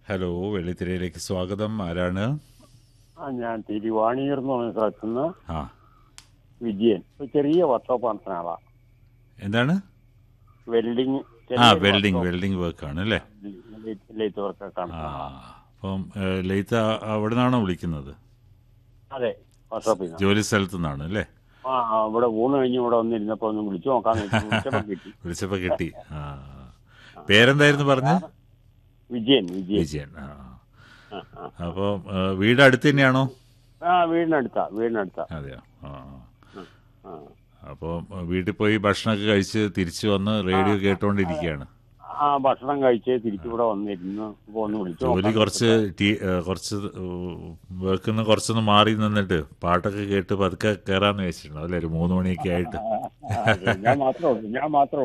Hello വെള്ളിത്തിരയിലേക്ക് സ്വാഗതം ആരാണ് ആ ഞാൻ തിരുവാണിയൂർ എന്ന് പറഞ്ഞ സ്ഥലത്ത് നിന്ന് ആ വിജയൻ ഒരു ചെറിയ വർക്ക്ഷോപ്പ് നടത്തുന്ന ആളാ എന്താണ് വെൽഡിങ് ആ വെൽഡിംഗ് വെൽഡിംഗ് വർക്കാണ് അല്ലേ ലെയ്ത്ത് വർക്കൊക്കെ ആ നടത്തുന്ന ആളാ. അപ്പം ഏഹ്, ലെയ്ത്ത് ആ- അവിടെ നിന്നാണോ വിളിക്കുന്നത് അതെ വർക്ക്ഷോപ്പിൽ നിന്ന് ജോലി സ്ഥലത്തു നിന്നാണ് അല്ലേ ആ ആ, ഇവിടെ ഊണ് കഴിഞ്ഞ് ഇവിടെ വന്നിരുന്നപ്പോ ഒന്ന് വിളിച്ചു നോക്കാന്ന് വെച്ചു വിളിച്ചപ്പോ കിട്ടി വിളിച്ചപ്പോൾ കിട്ടി ആ പേരെന്തായിരുന്നു പറഞ്ഞ വിജയൻ വിജയൻ വിജയൻ ആ ആ, ആ. അപ്പോൾ വീട് അടുത്ത് തന്നെയാണോ ആ വീടിനടുത്താ വീടിനടുത്താ അതെയോ ആ ആ. അപ്പോൾ വീട്ടിൽ പോയി ഭക്ഷണമൊക്കെ കഴിച്ച് തിരിച്ചു വന്ന് റേഡിയോ കേട്ടോണ്ടിരിക്കുകയാണ് ആ ഭക്ഷണം കഴിച്ച് തിരിച്ചിവിടെ വന്നിരുന്നു അപ്പൊ ഒന്ന് വിളിച്ചു ജോലി നോക്കാന്ന് കുറച്ച് ടീ ഏഹ്, കുറച്ച് വർക്കിന്ന് കുറച്ചൊന്ന് മാറി നിന്നിട്ട് പാട്ടൊക്കെ കേട്ട് പതുക്കെ കയറാന്ന് വെച്ചിട്ടുണ്ടോ അല്ലേ ഒരു മൂന്ന് മണിയൊക്കെ ആയിട്ട് വെച്ചു. ആ, അതെ. ഞാൻ മാത്രമേ ഉള്ളൂ ഞാൻ മാത്രമേ